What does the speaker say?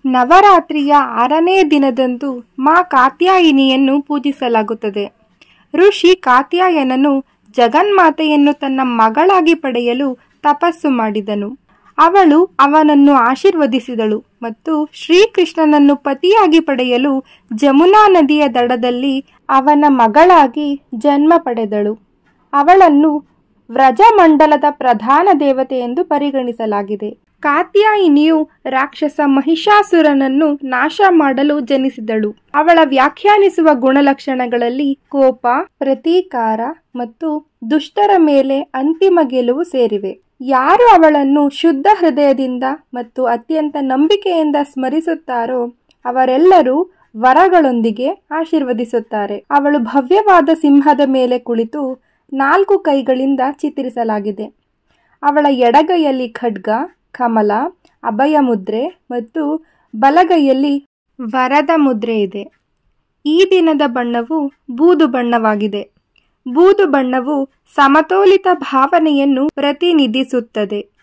ನವರಾತ್ರಿಯ ಆರನೇ ದಿನದಂದು ಮಾ ಕಾತ್ಯಾಯಿನಿಯನ್ನು ಪೂಜಿಸಲಾಗುತ್ತದೆ ಋಷಿ ಕಾತ್ಯಾಯನನು ಜಗನ್ಮಾತೆಯನ್ನು ತನ್ನ ಮಗಳಾಗಿ ಪಡೆಯಲು ತಪಸ್ಸು ಮಾಡಿದನು ಅವಳು ಅವನನ್ನು ಆಶೀರ್ವದಿಸಿದಳು ಮತ್ತು ಶ್ರೀಕೃಷ್ಣನನ್ನು ಪತಿಯಾಗಿ ಪಡೆಯಲು ಜಮುನಾ ನದಿಯ ದಡದಲ್ಲಿ ಅವನ ಮಗಳಾಗಿ ಜನ್ಮ ಪಡೆದಳು ಅವಳನ್ನು ವ್ರಜಮಂಡಲದ ಪ್ರಧಾನ ದೇವತೆ ಎಂದು ಪರಿಗಣಿಸಲಾಗಿದೆ ಕಾತ್ಯಾಯಿನಿಯು ರಾಕ್ಷಸ ಮಹಿಷಾಸುರನನ್ನು ನಾಶ ಮಾಡಲು ಜನಿಸಿದಳು ಅವಳ ವ್ಯಾಖ್ಯಾನಿಸುವ ಗುಣಲಕ್ಷಣಗಳಲ್ಲಿ ಕೋಪ ಪ್ರತೀಕಾರ ಮತ್ತು ದುಷ್ಟರ ಮೇಲೆ ಅಂತಿಮ ಗೆಲುವು ಸೇರಿವೆ ಯಾರು ಅವಳನ್ನು ಶುದ್ಧ ಹೃದಯದಿಂದ ಮತ್ತು ಅತ್ಯಂತ ನಂಬಿಕೆಯಿಂದ ಸ್ಮರಿಸುತ್ತಾರೋ ಅವರೆಲ್ಲರೂ ವರಗಳೊಂದಿಗೆ ಆಶೀರ್ವದಿಸುತ್ತಾರೆ ಅವಳು ಭವ್ಯವಾದ ಸಿಂಹದ ಮೇಲೆ ಕುಳಿತು ನಾಲ್ಕು ಕೈಗಳಿಂದ ಚಿತ್ರಿಸಲಾಗಿದೆ ಅವಳ ಎಡಗೈಯಲ್ಲಿ ಖಡ್ಗ ಕಮಲ ಅಭಯ ಮುದ್ರೆ ಮತ್ತು ಬಲಗೈಯಲ್ಲಿ ವರದ ಮುದ್ರೆ ಇದೆ ಈ ದಿನದ ಬಣ್ಣವು ಬೂದು ಬಣ್ಣವಾಗಿದೆ ಬೂದು ಬಣ್ಣವು ಸಮತೋಲಿತ ಭಾವನೆಯನ್ನು ಪ್ರತಿನಿಧಿಸುತ್ತದೆ